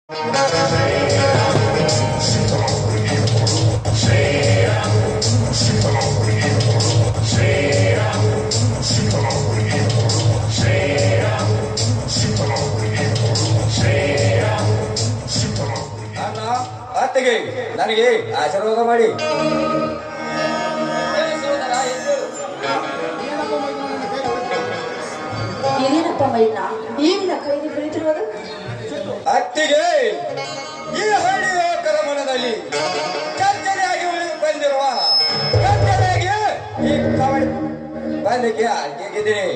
ಅಣ್ಣ ಅತ್ತಿಗೆ ನನಗೆ ಆಶೀರ್ವಾದ ಮಾಡಿ ಏನೇನಪ್ಪ ಮೈನ ಏನಿನ ಕೈಲಿ ಕುಳಿತಿರುವುದು ಅತ್ತಿಗೆ ಈ ಹಳ್ಳಿಯ ಕರಮನದಲ್ಲಿ ಚರ್ಚೆಯಾಗಿ ಉಳಿದು ಬಂದಿರುವ ಚರ್ಚೆಯಾಗಿ ಈ ಕವಡಿ ಬಂದಕ್ಕೆ ಆಗಿದ್ದೀನಿ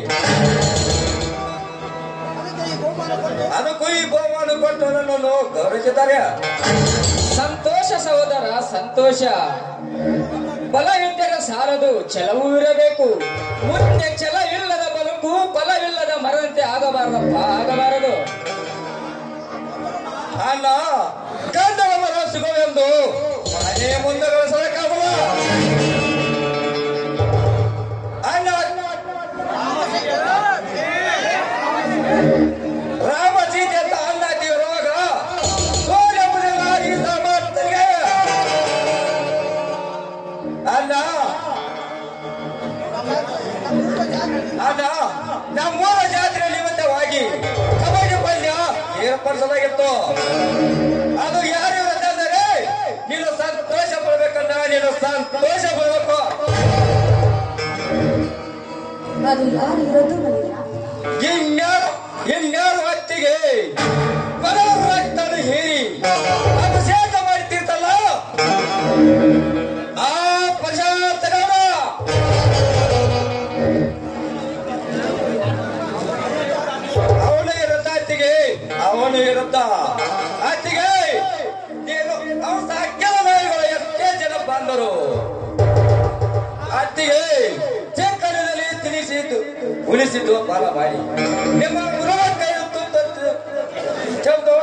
ಅದಕ್ಕೂ ಈ ಬಹುಮಾನ ಕೊಟ್ಟು ನನ್ನನ್ನು ಗೌರವಿಸಿದ್ದಾರೆ ಸಂತೋಷ ಸಹೋದರ ಸಂತೋಷ ಬಲ ಇದ್ದರೆ ಸಾರದು ಛಲವೂ ಇರಬೇಕು ಮುಂದೆ ಛಲ ಇಲ್ಲದ ಬದುಕು ಫಲವಿಲ್ಲದ ಮರದಂತೆ ಆಗಬಾರದಪ್ಪ ಆಗಬಾರದು ಅಣ್ಣ ಗಂಧದ ಮರ ಸಿಗುವೆಂದು ಮನೆ ಮುಂದೆ ಬೆಳೆಸಬೇಕಾಗುವ ಅಣ್ಣ ರಾಮ ಸೀತೆ ಅಂತ ಅಣ್ಣ ರೋಗ ಸೂರ್ಯಮುನಿಗಳ ಈ ಸಮರ್ಥನೆಗೆ ಅಣ್ಣ ಅಣ್ಣ ನಮ್ಮೂರ ಜಾತ್ರೆ ನಿಮಿತ್ತವಾಗಿ ಕಬಡ್ಡಿ ಪಂದ್ಯ ಏರ್ಪಡಿಸಲಾಗಿತ್ತು ಅದು ಯಾರು ಅಂತಂದರೆ ನೀನು ಸಂತೋಷ ಪಡ್ಬೇಕಂದ ನೀನು ಸಂತೋಷ ಪಡ್ಬೇಕು ಅದು ಯಾರು ಇರೋದು ಮೈನ ಇನ್ಯಾರು ಇನ್ಯಾರು ಹೊತ್ತಿಗೆ ಬರೋ ರಕ್ತದ ಹೀರಿ ಅಭಿಷೇಕ ಮಾಡ್ತಿರ್ತಲ್ಲ ಆ ಪ್ರಶಾಂತಗೌಡ ಅವನು ಇರುತ್ತ ಅತ್ತಿಗೆ ಅವನು ಇರುತ್ತ ಅತ್ತಿಗೆ ನೀನು ಅವ ಸಕಲ ನಾಯಿಗಳು ಎಷ್ಟೇ ಜನ ಬಂದರು ಅತ್ತಿಗೆ ಚಿಕ್ಕನದಲ್ಲಿ ತಿನಿಸಿದ್ದು ಉಳಿಸಿದ್ದು ಬಾಲ ಮಾಡಿ ನಿಮ್ಮ ಗುರುವ ಕೈ ತುತ್ತು ಚಂದು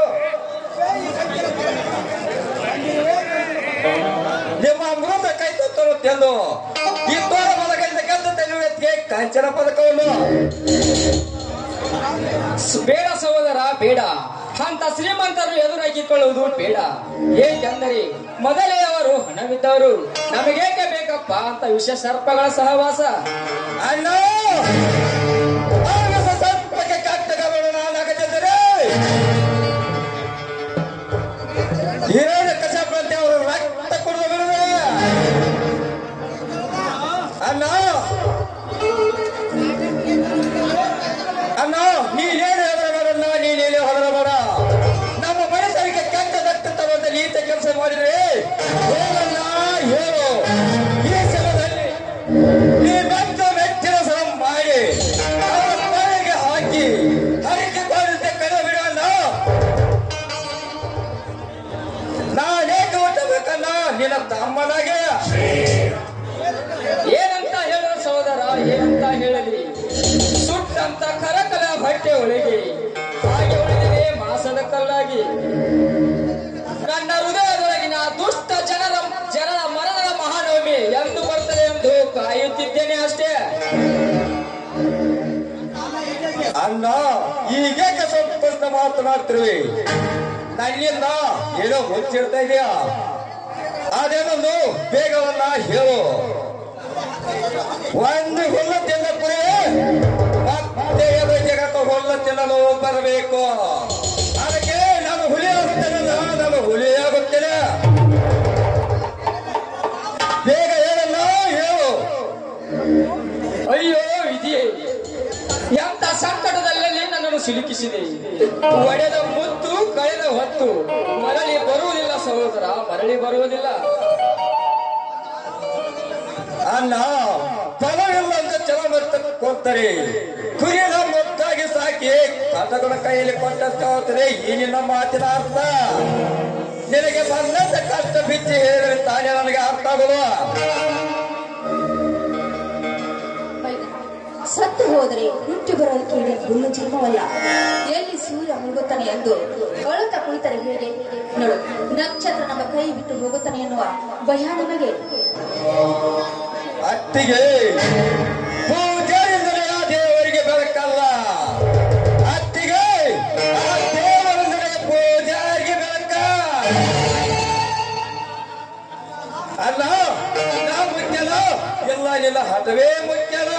ನಿಮ್ಮ ಅಮೃತ ಕೈ ತುತ್ತರು ತೆಂದು ಇಬ್ಬರ ಪದಕದಿಂದ ಗೆದ್ದು ತೆಲುವೆತ್ತಿಗೆ ಕಾಂಚನ ಪದಕವನ್ನು ಸ್- ಬೇಡ ಸಹೋದರ ಬೇಡ ಅಂತ ಶ್ರೀಮಂತರು ಎದುರಾಗಿಕೊಳ್ಳುವುದು ಬೇಡ ಏಕೆಂದರೆ ಮೊದಲೇ ಅವರು ಹಣವಿದ್ದವರು ನಮಗೇಕೆ ಬೇಕಪ್ಪ ಅಂತ ವಿಷ ಸರ್ಪಗಳ ಸಹವಾಸ ಅಣ್ಣ ಆಗಸ ಸರ್ಪಕ್ಕೆ ಕಟ್ಟಗಬೇಡ ನಾನು ಆಗದಿದ್ದರೆ ಹಿರೇಣ ಕಸಪಂತೆ ಅವರು ರಕ್ತ ಕುಡಿದು ಬಿಡುವೆ ಅಣ್ಣ ಅಣ್ಣ ನೀನೇನು ಹೆದರಬೇಡಣ್ಣ ನೀನೇನು ಹೆದರಬೇಡ ನಮ್ಮ ಮನುಷ್ಯರಿಗೆ ಕೆಟ್ಟ ದಟ್ಟತನದ ನೀತ ಕೆಲಸ ಮಾಡಿದ್ರೆ ಹೇಳಣ್ಣ ಹೇಳು ಈ ಸಮಯದಲ್ಲಿ ಈ ಬೆಟ್ಟ ಬೆಚ್ಚಿನ ಸಹ ಮಾಡಿ ಅವರ ತಲೆಗೆ ಹಾಕಿ ಹರಿಕೆ ಬಾರಿಸಿ ಕದ ಬಿಡೋಣ ನಾನೇಕ ಹುಟ್ಟಬೇಕನ್ನ ನಿನ್ನ ತಮ್ಮನಾಗೆ ಏನಂತ ಹೇಳೋ ಸಹೋದರ ಏನಂತ ಹೇಳಲಿ ಸುಟ್ಟಂತ ಕರಕಲ ಬಟ್ಟೆ ಒಳಗೆ ಹಾಗೆ ಉಳಿದಿದೆ ಮಾಸದ ಕಲ್ಲಾಗಿ ನನ್ನ ಹೃದಯದೊಳಗಿನ ದುಷ್ಟ ಜನರ ಜನರ ಮರಣದ ಮಹಾನವಮಿ ಎಂದು ಬರ್ತದೆ ಎಂದು ಕಾಯುತ್ತಿದ್ದೇನೆ ಅಷ್ಟೇ ಅಣ್ಣ ಈಗೇಕೆ ಸ್ವಲ್ಪ ಪ್ರಶ್ನ ಮಾತನಾಡ್ತಿರುವೆ ನನ್ನಿಂದ ಏನೋ ಮುಚ್ಚಿಡ್ತಾ ಇದೆಯಾ ಅದೇನೊಂದು ಬೇಗವನ್ನ ಹೇಳು ಒಂದು ಹುಲ್ಲ ತಿನ್ನ ಕುರಿ ಮತ್ತೆ ಎದುರು ಜಗತ್ತು ಹುಲ್ಲ ತಿನ್ನಲು ಬರಬೇಕು ಅದಕ್ಕೆ ನಾನು ಹುಲಿ ಆಗುತ್ತೇನಲ್ಲ ನಾನು ಹುಲಿ ಆಗುತ್ತೇನೆ ಬೇಗ ಹೇಳಲ್ಲ ಹೇಳು ಅಯ್ಯೋ ವಿಧಿಯೇ ಎಂತ ಸಂಕಟದಲ್ಲಿ ನನ್ನನ್ನು ಸಿಲುಕಿಸಿದೆ ಒಡೆದ ಮುತ್ತು ಕಳೆದ ಹೊತ್ತು ಮರಳಿ ಬರುವುದಿಲ್ಲ ಸಹೋದರ ಮರಳಿ ಬರುವುದಿಲ್ಲ ಅಣ್ಣ ಫಲವಿಲ್ಲ ಅಂತ ಛಲ ಮತ್ತೆ ಕೊಡ್ತಾರೆ ಕುರಿನ ಮೊತ್ತಾಗಿ ಸಾಕಿ ಕಟಗಳ ಕೈಯಲ್ಲಿ ಕೊಟ್ಟಂತಾಗುತ್ತದೆ ಈ ನಿನ್ನ ಮಾತಿನ ಅರ್ಥ ನಿನಗೆ ಬಂದಂತ ಕಷ್ಟ ಬಿಚ್ಚಿ ಹೇಳಿದ್ರೆ ತಾನೇ ನನಗೆ ಅರ್ಥ ಆಗೋದು ಮೈನ ಸತ್ತು ಹೋದರೆ ಹುಟ್ಟಿ ಬರೋದು ಕೇಳಿ ಹುಲ್ಲು ಜನ್ಮವಲ್ಲ ಎಲ್ಲಿ ಸೂರ್ಯ ಮುಳುಗುತ್ತಾನೆ ಎಂದು ಅಳುತ್ತ ಕುಳಿತರೆ ಹೇಗೆ ನೋಡು ನಕ್ಷತ್ರ ನಮ್ಮ ಕೈ ಬಿಟ್ಟು ಹೋಗುತ್ತಾನೆ ಎನ್ನುವ ಭಯ ನಮಗೆ ಅತ್ತಿಗೆ ಪೂಜೆಯಿಂದಲೇ ಆ ದೇವರಿಗೆ ಬೆಳಕಲ್ಲ ಅತ್ತಿಗೆ ಆ ದೇವರಿಂದಲೇ ಪೂಜಾರಿಗೆ ಮಾತವೇ ಮುಖ್ಯದ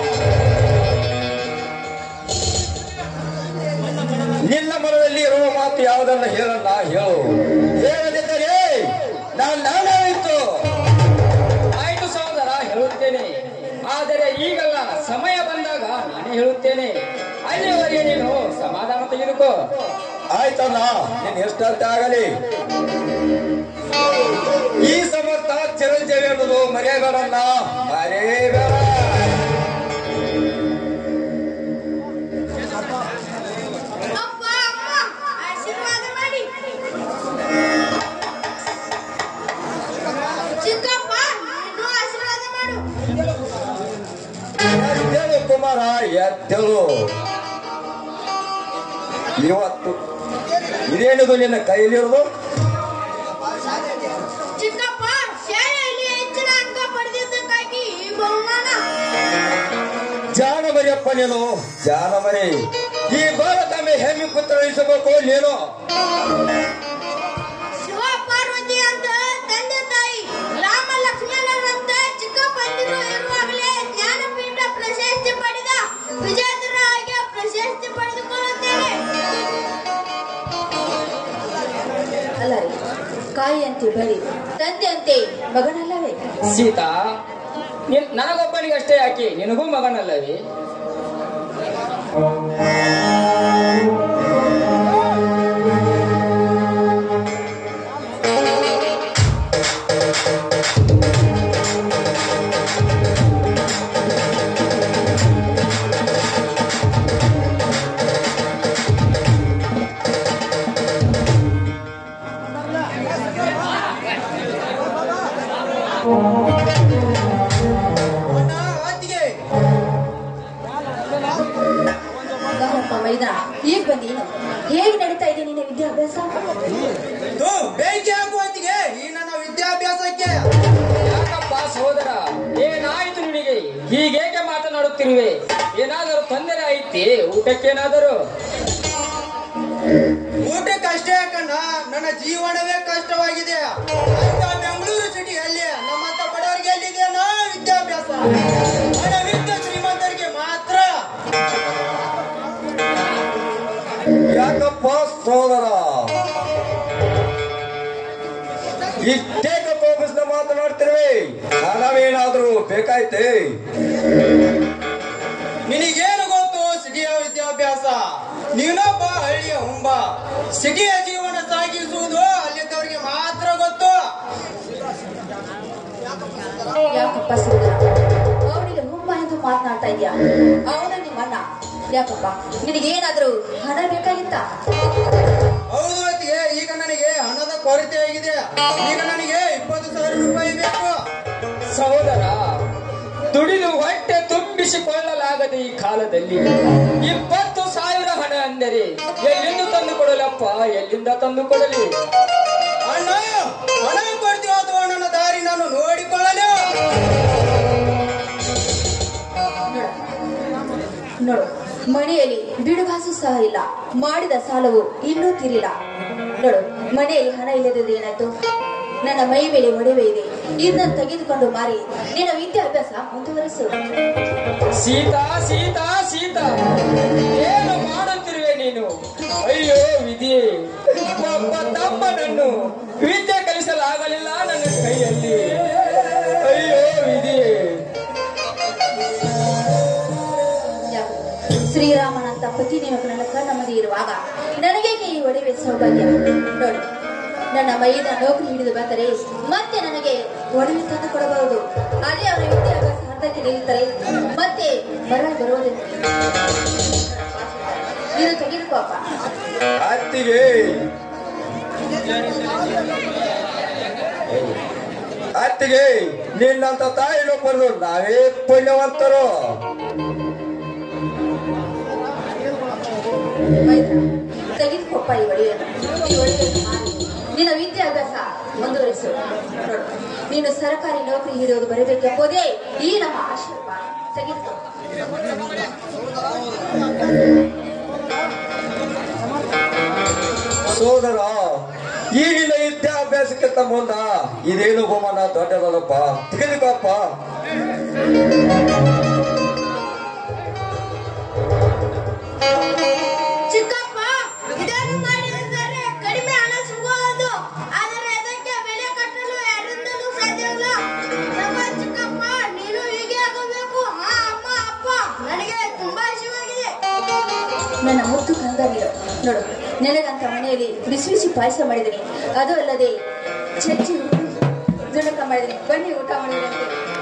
ನಿನ್ನ ಮನದಲ್ಲಿ ಇರುವ ಮಾತು ಯಾವುದನ್ನ ಹೇಳಲ್ಲ ಹೇಳು ಹೇಳದಿದ್ದರೆ ನಾನು ನಾನಾಯಿತು ಆಯ್ತು ಸಹೋದರ ಹೇಳುತ್ತೇನೆ ಆದರೆ ಈಗಲ್ಲ ಸಮಯ ಬಂದಾಗ ನಾನೇ ಹೇಳುತ್ತೇನೆ ಅಲ್ಲಿವರೆಗೆ ನೀನು ಸಮಾಧಾನ ತೆಗೆದುಕೋ ಆಯ್ತಲ್ಲ ನೀನ್ ಎಷ್ಟಂತ ಆಗಲಿ ಈ ಸಮರ್ಥ ಚಿರಂಜೀವಿ ಅನ್ನೋದು ಮರೆಯಬೇಡಲ್ಲ ಮರೆಯಬೇಡ ಅಪ್ಪ ಅಮ್ಮ ಆಶೀರ್ವಾದ ಮಾಡಿ ಚಿಕ್ಕಪ್ಪ ಇನ್ನೂ ಆಶೀರ್ವಾದ ಮಾಡು ಎದ್ದೇಳು ಕುಮಾರ ಎದ್ದೇಳು ಇವತ್ತು ಇದೇನಿದು ನಿನ್ನ ಕೈಲಿರೋದು ಚಿಕ್ಕಪ್ಪ ಶಾಲೆಯಲ್ಲಿ ಹೆಚ್ಚಿನ ಅಂಕ ಪಡೆದಿದ್ದಕ್ಕಾಗಿ ಈ ಬಹುಮಾನ ಜಾನ ಮರಿಯಪ್ಪ ನೀನು ಜಾನ ಮರಿ ಈ ಭಾರತಮೆ ಹೆಮ್ಮೆ ಪುತ್ರ ಇಸಬೇಕು ನೀನು ಶಿವ ಪಾರ್ವತಿ ಅಂತ ತಂದೆ ತಾಯಿ ರಾಮ ಲಕ್ಷ್ಮಣರಂತ ಚಿಕ್ಕಪ್ಪಂದಿರು ಇರುವಾಗಲೇ ಜ್ಞಾನಪೀಠ ಪ್ರಶಸ್ತಿ ಪಡೆದ ವಿಜೇತರಾಗಿ ಪ್ರಶಸ್ತಿ ಪಡೆದುಕೊಳ್ಳುತ್ತೇನೆ ಅಲ್ಲ ರೀ ಕಾಯಿಯಂತೆ ಬಳಿ ತಂದೆಯಂತೆ ಮಗನಲ್ಲವೇ ಸೀತಾ ನಿನ್ ನನಗೊಬ್ಬನಿಗಷ್ಟೇ ಯಾಕೆ ನಿನಗೂ ಮಗನಲ್ಲವೇ ಗಹಪ್ಪ ಮೈದಾನ ಈಗ ಬಂದೀನು ಹೇಗೆ ನಡೀತಾ ಇದೆ ನಿನ್ನ ವಿದ್ಯಾಭ್ಯಾಸ ತು, ಬೆಂಕಿ ಹಾಕುವಂತಿಗೆ ಈ ನನ್ನ ವಿದ್ಯಾಭ್ಯಾಸಕ್ಕೆ ಯಾಕಪ್ಪ ಸಹೋದರ ಏನಾಯಿತು ನಿನಗೆ ಹೀಗೇಕೆ ಮಾತನಾಡುತ್ತಿರುವೆ ಏನಾದರೂ ತೊಂದರೆ ಐತಿ ಊಟಕ್ಕೇನಾದರೂ ಊಟಕ್ಕಷ್ಟೇ ಕಣ್ಣ ನನ್ನ ಜೀವನವೇ ಕಷ್ಟವಾಗಿದೆ ಅಂತ ಬೆಂಗಳೂರು ಸಿಟಿಯಲ್ಲಿ ನಮ್ಮಂತ ಬಡವರಿಗೆ ಎಲ್ಲಿದೆಯಲ್ಲ ವಿದ್ಯಾಭ್ಯಾಸ ಹಣವಿದ್ದ ಶ್ರೀಮಂತರಿಗೆ ಮಾತ್ರ ಯಾಕಪ್ಪ ಸೋದರ ಇಷ್ಟೇ ಕೋಪಿಸ್ನ ಮಾತನಾಡ್ತಿರುವೆ ಹಣವೇನಾದ್ರೂ ಬೇಕಾಯ್ತೆ ನಿನಗೇನು ಗೊತ್ತು ಸಿಟಿಯ ವಿದ್ಯಾಭ್ಯಾಸ ನೀನೊಬ್ಬ ಹಳ್ಳಿಯ ಹುಂಬ ಸಿಟಿಯ ಜೀವನ ಸಾಗಿಸುವುದು ಅಲ್ಲಿದ್ದವರಿಗೆ ಮಾತ್ರ ಗೊತ್ತು ಯಾಕಪ್ಪ ಸುಂದರ ಅವನಿಗೆ ಹುಮ್ಮ ಎಂದು ಮಾತನಾಡ್ತಾ ಇದ್ಯಾ ಅವನ ನಿಮ್ಮ ಅಣ್ಣ ಯಾಕಪ್ಪ ನಿನಗೇನಾದ್ರೂ ಹಣ ಬೇಕಾಗಿತ್ತ ಹೌದು ಅತ್ತಿಗೆ ಈಗ ನನಗೆ ಹಣದ ಕೊರತೆ ಆಗಿದೆ ಈಗ ನನಗೆ ಇಪ್ಪತ್ತು ಸಾವಿರ ರೂಪಾಯಿ ಬೇಕು ಸಹೋದರ ದುಡಿದು ಹೊಟ್ಟೆ ತುಂಬಿಸಿಕೊಳ್ಳಲಾಗದ ಈ ಕಾಲದಲ್ಲಿ ಇಪ್ಪತ್ತು ಸಾವಿರ ಹಣ ಅಂದರೆ ಎಲ್ಲಿಂದ ತಂದು ಕೊಡಲಪ್ಪ ಎಲ್ಲಿಂದ ತಂದು ಕೊಡಲಿ ಅಣ್ಣ ಹಣ ಕೊಡ್ತೀವಿ ಅಥವಾ ನನ್ನ ದಾರಿ ನಾನು ನೋಡಿಕೊಳ್ಳಲು ನೋಡು ಮನೆಯಲ್ಲಿ ಬಿಡುಗಾಸು ಸಹ ಇಲ್ಲ ಮಾಡಿದ ಸಾಲವು ಇನ್ನೂ ತೀರಿಲ್ಲ ನೋಡು ಮನೆಯಲ್ಲಿ ಹಣ ಇಲ್ಲದಿದ್ದು ಏನಾಯ್ತು ನನ್ನ ಮೈ ಮೇಲೆ ಒಡವೆ ಇದೆ ಇದನ್ನು ತೆಗೆದುಕೊಂಡು ಮಾರಿ ನಿನ್ನ ವಿದ್ಯಾಭ್ಯಾಸ ಮುಂದುವರಿಸು ಸೀತಾ ಸೀತಾ ಸೀತಾ ಏನು ಮಾಡುತ್ತಿರುವೆ ನೀನು ಅಯ್ಯೋ ವಿಧಿ ಒಬ್ಬ ತಮ್ಮನನ್ನು ವಿದ್ಯೆ ಕಲಿಸಲಾಗಲಿಲ್ಲ ನನ್ನ ಕೈಯಲ್ಲಿ ಅಯ್ಯೋ ವಿಧಿ ಯಾಕೆ? ಶ್ರೀರಾಮನಂತ ಪತಿ ನಿಮಗೆ ನನ್ನ ಕಣ್ಣ ಮದಿ ಇರುವಾಗ ನನಗೇಕೆ ಈ ಒಡವೆ ಸೌಭಾಗ್ಯ ನೋಡು ನನ್ನ ಮೈದ ನೌಕರಿ ಹಿಡಿದು ಬಂದರೆ ಮತ್ತೆ ನನಗೆ ಒಡವೆ ತಂದು ಕೊಡಬಹುದು ಅದೇ ಅವರ ವಿದ್ಯಾಭ್ಯಾಸ ಹಂತಕ್ಕೆ ನಿಲ್ಲುತ್ತಾರೆ ಮತ್ತೆ ಬರ ಬರುವುದಿಲ್ಲ ನೀನು ತೆಗೆದುಕೋ ಅಪ್ಪ ಅತ್ತಿಗೆ ಅತ್ತಿಗೆ ನಿನ್ನಂತ ತಾಯಿನ ಪಡೆದು ನಾವೇ ಪುಣ್ಯವಂತರು ಮೈದ ತೆಗೆದುಕೊಪ್ಪ ಈ ಒಡವೆಯನ್ನು ಈ ಒಡವೆಯನ್ನು ಮಾರಿ ನಿನ್ನ ವಿದ್ಯಾಭ್ಯಾಸ ಮುಂದುವರಿಸು ನೋಡು ನೀನು ಸರ್ಕಾರಿ ನೌಕರಿ ಹಿಡಿಯೋದು ಬರಬೇಕೆಂಬುದೇ ಈ ನಮ್ಮ ಆಶೀರ್ವಾದ ತೆಗೆದುಕೋ ಸೋದರ ಈಗಿನ ವಿದ್ಯಾಭ್ಯಾಸಕ್ಕಿಂತ ಮುಂದ ಇದೇನು ಬಹುಮಾನ ದೊಡ್ಡದಲ್ಲಪ್ಪ ತಿಳಿದುಕೋಪ್ಪ ಚಿಕ್ಕಪ್ಪ ಇದನ್ನು ಮಾಡಿದರೆ ಕಡಿಮೆ ಹಣ ಸಿಗುವುದು ಆದರೆ ಅದಕ್ಕೆ ಬೆಲೆ ಕಟ್ಟಲು ಯಾರಿಂದಲೂ ಸಾಧ್ಯವಿಲ್ಲ ನಮ್ಮ ಚಿಕ್ಕಪ್ಪ ನೀನು ಹೀಗೆ ಆಗಬೇಕು ಹಾ ಅಮ್ಮ ಅಪ್ಪ ನನಗೆ ತುಂಬಾ ಇಷ್ಟವಾಗಿದೆ ನನ್ನ ಮುತ್ತು ಕಂದವೀರು ನೋಡು ನೆಲಗಂತ ಮನೆಯಲ್ಲಿ ಬಿಸಿ ಬಿಸಿ ಪಾಯಸ ಮಾಡಿದ್ದೀನಿ ಅದು ಅಲ್ಲದೆ ಚಚ್ಚಿ ಜುಣಕ ಮಾಡಿದ್ದೀನಿ ಬನ್ನಿ ಊಟ ಮಾಡಿದ್ರಂತೆ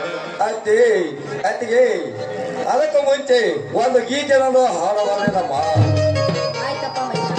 ಅತ್ತಿ ಅತ್ತಿಗೆ ಅದಕ್ಕೂ ಮುಂಚೆ ಒಂದು ಗೀತೆ ನಾನು ಹಾಡಬಲ್ಲೆನಮ್ಮ ಆಯ್ತಪ್ಪ ಮೈದ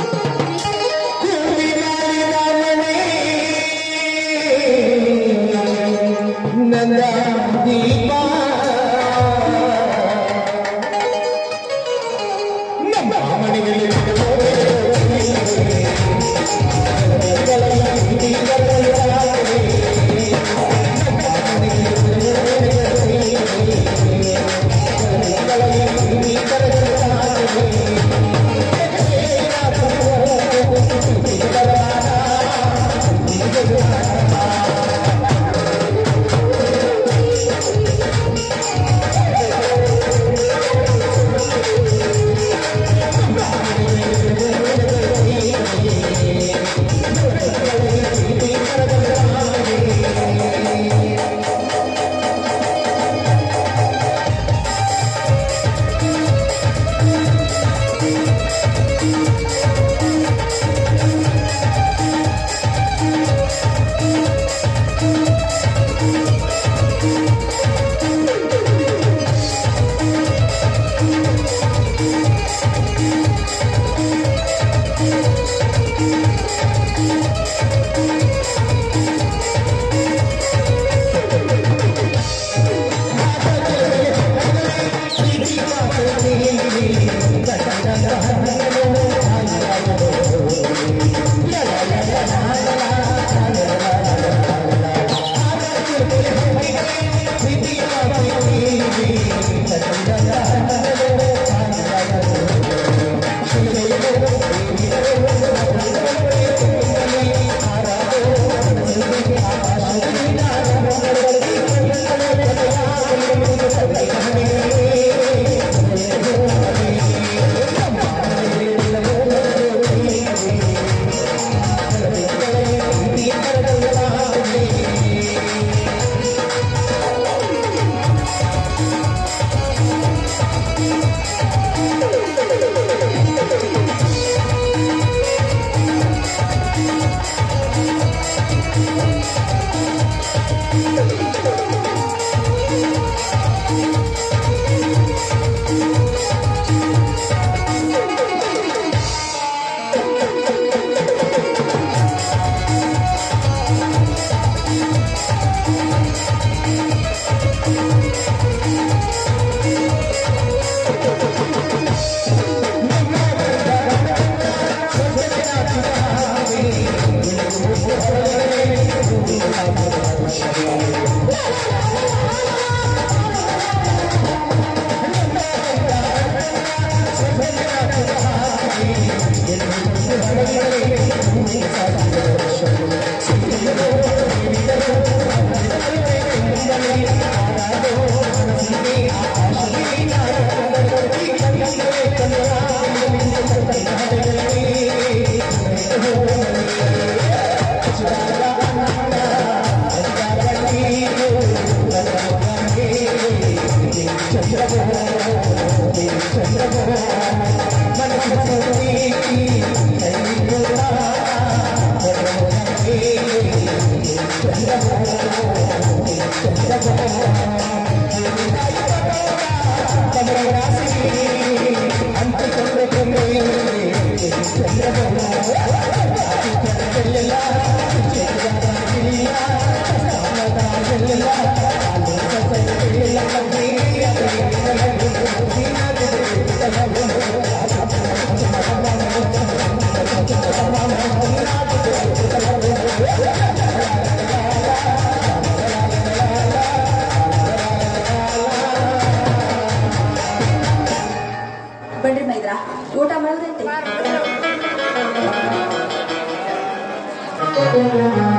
Thank you. ಆ